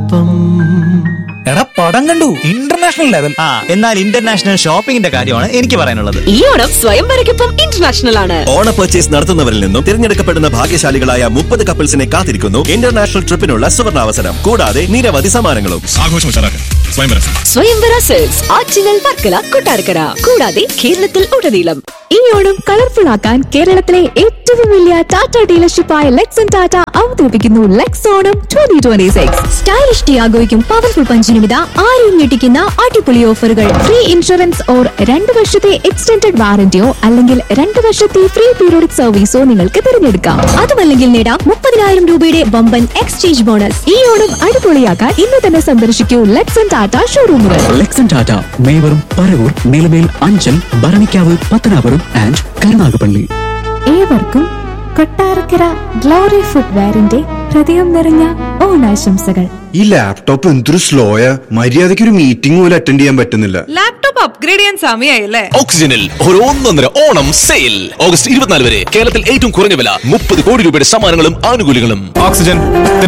ഒപ്പം എടാ പടം കണ്ടു ഇന്റർനാഷണൽ ലെവൽ ആ എന്നാൽ ഇന്റർനാഷണൽ ഷോപ്പിംഗിന്റെ കാര്യമാണ് എനിക്ക് പറയാനുള്ളത് ഈ ഓണം സ്വയംവരയ്ക്കൊപ്പം ഇന്റർനാഷണൽ ആണ് ഓണ പർച്ചേസ് നടത്തുന്നവരിൽ നിന്നും തിരഞ്ഞെടുക്കപ്പെടുന്ന ഭാഗ്യശാലികളായ മുപ്പത് കപ്പിൾസിനെ കാത്തിരിക്കുന്നു ഇന്റർനാഷണൽ ട്രിപ്പിനുള്ള സുവർണാവസരം കൂടാതെ നിരവധി സമ്മാനങ്ങളും ആഘോഷം ഉഷാറാക്കാൻ സ്വയംവരം സ്വയംവര സെൽസ് ആറ്റിങ്ങൽ വർക്കല കൊട്ടാരക്കര കൂടാതെ കേരളത്തിൽ ഉടനീളം ഈ ഓണം കളർഫുൾ ആക്കാൻ കേരളത്തിലെ ഏറ്റവും വലിയ ടാറ്റ ഡീലർഷിപ്പായ ലെക്സൺ ടാറ്റ അവതരിപ്പിക്കുന്നു ലെക്സ് Onam twenty twenty six stylish ടിയാഗോയ്ക്കും പവർഫുൾ പഞ്ചിനുമിത ആരെയും ഞെട്ടിക്കുന്ന അടിപൊളി ഓഫറുകൾ ഫ്രീ ഇൻഷുറൻസ് ഓർ രണ്ട് വർഷത്തെ എക്സ്റ്റൻഡഡ് വാറന്റിയോ അല്ലെങ്കിൽ രണ്ട് വർഷത്തെ ഫ്രീ പീരിയോഡിക് സർവീസോ നിങ്ങൾക്ക് തിരഞ്ഞെടുക്കാം അതുമല്ലെങ്കിൽ നേടാം മുപ്പതിനായിരം രൂപയുടെ ബമ്പൻ എക്സ്ചേഞ്ച് ബോണസ് ഈ ഓണം അടിപൊളിയാക്കാൻ ഇന്ന് തന്നെ സന്ദർശിക്കൂ ലെക്സൺ ടാറ്റ ഷോറൂമുകൾ ലെക്സൺ ടാറ്റ മേവറും പരവൂർ നിലമേൽ അഞ്ചൽ ഭരണിക്കാവ് പത്തനാപുരം ആൻഡ് കരുനാഗപ്പള്ളി ഏവർക്കും കൊട്ടാരക്കര ഗ്ലോറി ഫുട്വെയറിന്റെ ഹൃദയം നിറഞ്ഞ ഓണാശംസകൾ ഈ ലാപ്ടോപ്പ് എന്തൊരു സ്ലോയാ മര്യാദയ്ക്ക് ഒരു മീറ്റിംഗ് പോലും അറ്റൻഡ് ചെയ്യാൻ പറ്റുന്നില്ല ലാപ്ടോപ്പ് അപ്ഗ്രേഡ് ചെയ്യാൻ സമയമായില്ലേ ഓക്സിജനിൽ ഒരു ഒന്നൊന്നര ഓണം സെയിൽ ഓഗസ്റ്റ് ഇരുപത്തിനാല് വരെ കേരളത്തിൽ ഏറ്റവും കുറഞ്ഞ വില മുപ്പത് കോടി രൂപയുടെ സമ്മാനങ്ങളും ആനുകൂല്യങ്ങളും ഓക്സിജൻ